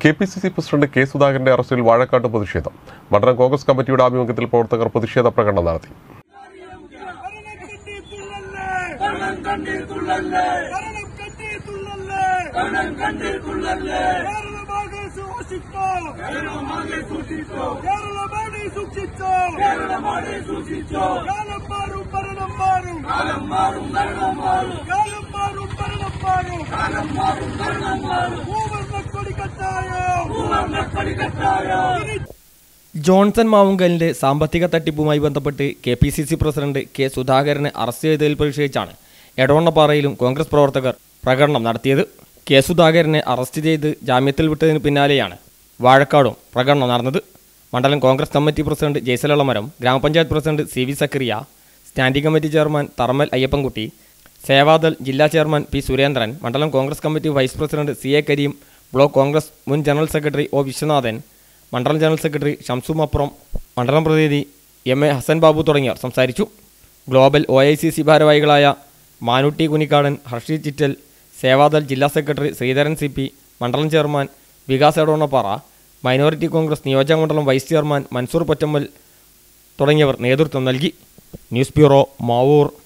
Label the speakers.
Speaker 1: K P C C president K സുധാകരന്റെ അറസ്റ്റിൽ വാഴക്കാട്ട് പ്രതിഷേധം മണ്ഡലം കോൺഗ്രസ് കമ്മിറ്റിയുടെ ആഭിമുഖ്യത്തിൽ പ്രവർത്തകർ പ്രതിഷേധ പ്രകടനം നടത്തി
Speaker 2: കരണം കണ്ടീർ തുള്ളല്ലേ കരണം കണ്ടീർ തുള്ളല്ലേ കരണം കണ്ടീർ തുള്ളല്ലേ കേരളമാകെ സൂക്ഷിച്ചോ കേരളമാകെ സൂക്ഷിച്ചോ കേരളമാകെ സൂക്ഷിച്ചോ കേരളമാകെ സൂക്ഷിച്ചോ കാലം മാറും ഭരണം മാറും കാലം മാറും ഭരണം മാറും കാലം മാറും ഭരണം മാറും കാലം മാറും ഭരണം മാറും മൂവർണ്ണ കൊടി കത്തായോ മൂവർണ്ണ കൊടി കത്തായോ
Speaker 3: ജോൺസൺ മാവുങ്കലിന്റെ സാമ്പത്തിക തട്ടിപ്പുമായി ബന്ധപ്പെട്ട് K P C C president K സുധാകരനെ അറസ്റ്റ് ചെയ്തതിൽ പ്രതിഷേധിച്ചാണ് എടവണ്ണപ്പാറയിലും കോൺഗ്രസ് പ്രവർത്തകർ പ്രകടനം നടത്തിയത് കെ സുധാകരനെ അറസ്റ്റ് ചെയ്ത് ജാമ്യത്തിൽ വിട്ടതിന് പിന്നാലെയാണ് വാഴക്കാടും പ്രകടനം നടന്നത് മണ്ഡലം കോൺഗ്രസ് കമ്മിറ്റി പ്രസിഡന്റ് ജയ്സലളമരം ഗ്രാമപഞ്ചായത്ത് president C V Zakariya standing committee chairman Tharamal Ayyappankutty Sevadal ജില്ലാ ചെയർമാൻ പി സുരേന്ദ്രൻ മണ്ഡലം Congress committee vice president C A Kareem block Congress മുൻ ജനറൽ സെക്രട്ടറി ഒ വിശ്വനാഥൻ മണ്ഡലം ജനറൽ സെക്രട്ടറി ഷംസു മപ്പുറം മണ്ഡലം പ്രതിനിധി എം എ ഹസൻ ബാബു തുടങ്ങിയവർ സംസാരിച്ചു global O I C C ഭാരവാഹികളായ മാനുട്ടി കുനിക്കാടൻ ഹർഷി ചിറ്റൽ സേവാദൾ ജില്ലാ സെക്രട്ടറി ശ്രീധരൻ സി പി മണ്ഡലം chairman Vikas Edavannappara minority Congress നിയോജക മണ്ഡലം വൈസ് ചെയർമാൻ മൻസൂർ പൊറ്റമ്മൽ തുടങ്ങിയവർ നേതൃത്വം നൽകി ന്യൂസ് ബ്യൂറോ മാവൂർ